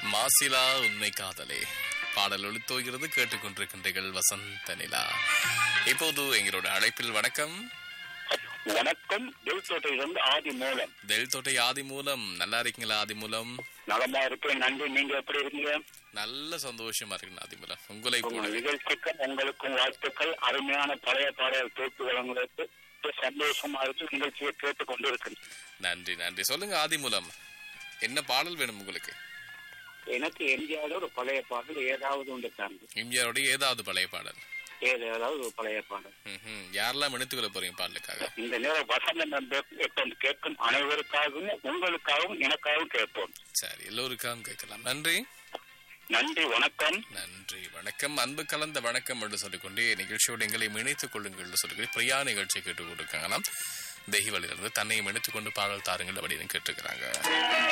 மாசிலா உண்மை காதலே பாடல் ஒளித்தோகிறது கேட்டுக்கொண்டிருக்கின்றீர்கள் வசந்த நிலா இப்போது எங்களோட அழைப்பில் வணக்கம் வணக்கம் தேவத்தோட்டையிலிருந்து ஆதி மூலம் தெல் தோட்டை ஆதி மூலம் நல்லா இருக்கீங்களா ஆதி மூலம் நலமா இருக்கேன் நன்றி நீங்க எப்படி இருக்கீங்க நல்ல சந்தோஷமா இருக்கு ஆதி மூலம் உங்களை உங்க போல நிகழ்ச்சிக்கும் உங்களுக்கும் வாழ்த்துக்கள் அருமையான பழைய பாடல் தொகுப்பு வழங்குவதற்கு சந்தோஷமா இருக்கு நிகழ்ச்சியை கேட்டுக் கொண்டிருக்கிறேன் நன்றி நன்றி சொல்லுங்க ஆதி மூலம் என்ன பாடல் வேணும் உங்களுக்கு எனக்கு எம்ஜிஆர் ஒரு பழைய பாடல் ஏதாவது உண்டு தாங்க எம்ஜிஆருடைய ஏதாவது பழைய பாடல் ஏதாவது ஒரு பழைய பாடல் ம்ஹும். யாரெல்லாம் எடுத்துக்கொள்ள போறீங்க பாடலுக்காக இந்த நேரம் வசந்தம் எப்ப கேட்கும் அனைவருக்காகவும் உங்களுக்காகவும் எனக்காகவும் கேட்போம் சரி எல்லோருக்காகவும் கேட்கலாம் நன்றி நன்றி வணக்கம் நன்றி வணக்கம் அன்பு கலந்த வணக்கம் என்று சொல்லிக்கொண்டே நிகழ்ச்சியோடு எங்களை இணைத்துக் கொள்ளுங்கள் என்று சொல்லிக்கொண்டு பிரியா நிகழ்ச்சி கேட்டுக் கொடுக்காங்களாம் தெய்வலிருந்து தன்னையும் இணைத்துக் கொண்டு பாடல் தாருங்கள் அப்படின்னு கேட்டுக்கிறாங்க